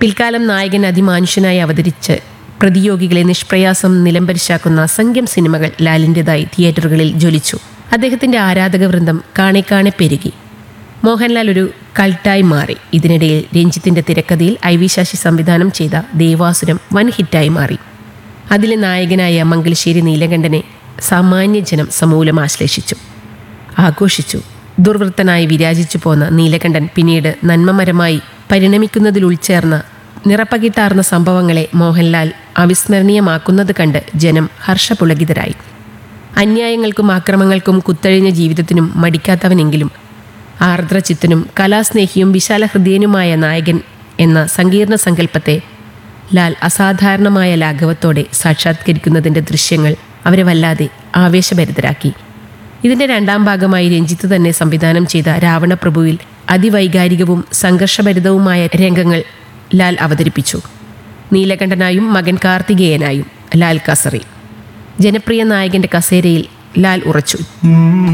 പിൽക്കാലം നായകൻ അതിമാനുഷ്യനായി അവതരിച്ച് പ്രതിയോഗികളെ നിഷ്പ്രയാസം നിലംപരിശാക്കുന്ന അസംഖ്യം സിനിമകൾ ലാലിൻ്റെതായി തിയേറ്ററുകളിൽ ജ്വലിച്ചു അദ്ദേഹത്തിൻ്റെ ആരാധക വൃന്ദം കാണെ കാണെ പെരുകി മോഹൻലാൽ ഒരു കൾട്ടായി മാറി ഇതിനിടയിൽ രഞ്ജിത്തിന്റെ തിരക്കഥയിൽ ഐ വി ശശി സംവിധാനം ചെയ്ത ദേവാസുരം വൻ ഹിറ്റായി മാറി അതിലെ നായകനായ മംഗലശ്ശേരി നീലകണ്ഠനെ സാമാന്യ ജനം സമൂലം ആശ്ലേഷിച്ചു ആഘോഷിച്ചു ദുർവൃത്തനായി വിരാജിച്ചു പോന്ന നീലകണ്ഠൻ പിന്നീട് നന്മമരമായി പരിണമിക്കുന്നതിൽ ഉൾച്ചേർന്ന നിറപ്പകിട്ടാർന്ന സംഭവങ്ങളെ മോഹൻലാൽ അവിസ്മരണീയമാക്കുന്നത് കണ്ട് ജനം ഹർഷപുളകിതരായി അന്യായങ്ങൾക്കും ആക്രമങ്ങൾക്കും കുത്തഴിഞ്ഞ ജീവിതത്തിനും മടിക്കാത്തവനെങ്കിലും ആർദ്രചിത്തനും കലാസ്നേഹിയും വിശാലഹൃദയനുമായ നായകൻ എന്ന സങ്കീർണ സങ്കല്പത്തെ ലാൽ അസാധാരണമായ ലാഘവത്തോടെ സാക്ഷാത്കരിക്കുന്നതിൻ്റെ ദൃശ്യങ്ങൾ അവരെ വല്ലാതെ ആവേശഭരിതരാക്കി ഇതിൻ്റെ രണ്ടാം ഭാഗമായി രഞ്ജിത്ത് തന്നെ സംവിധാനം ചെയ്ത രാവണപ്രഭുവിൽ അതിവൈകാരികവും സംഘർഷഭരിതവുമായ രംഗങ്ങൾ ലാൽ അവതരിപ്പിച്ചു നീലകണ്ഠനായും മകൻ കാർത്തികേയനായും ലാൽ കസറി ജനപ്രിയ നായകന്റെ കസേരയിൽ ലാൽ ഉറച്ചു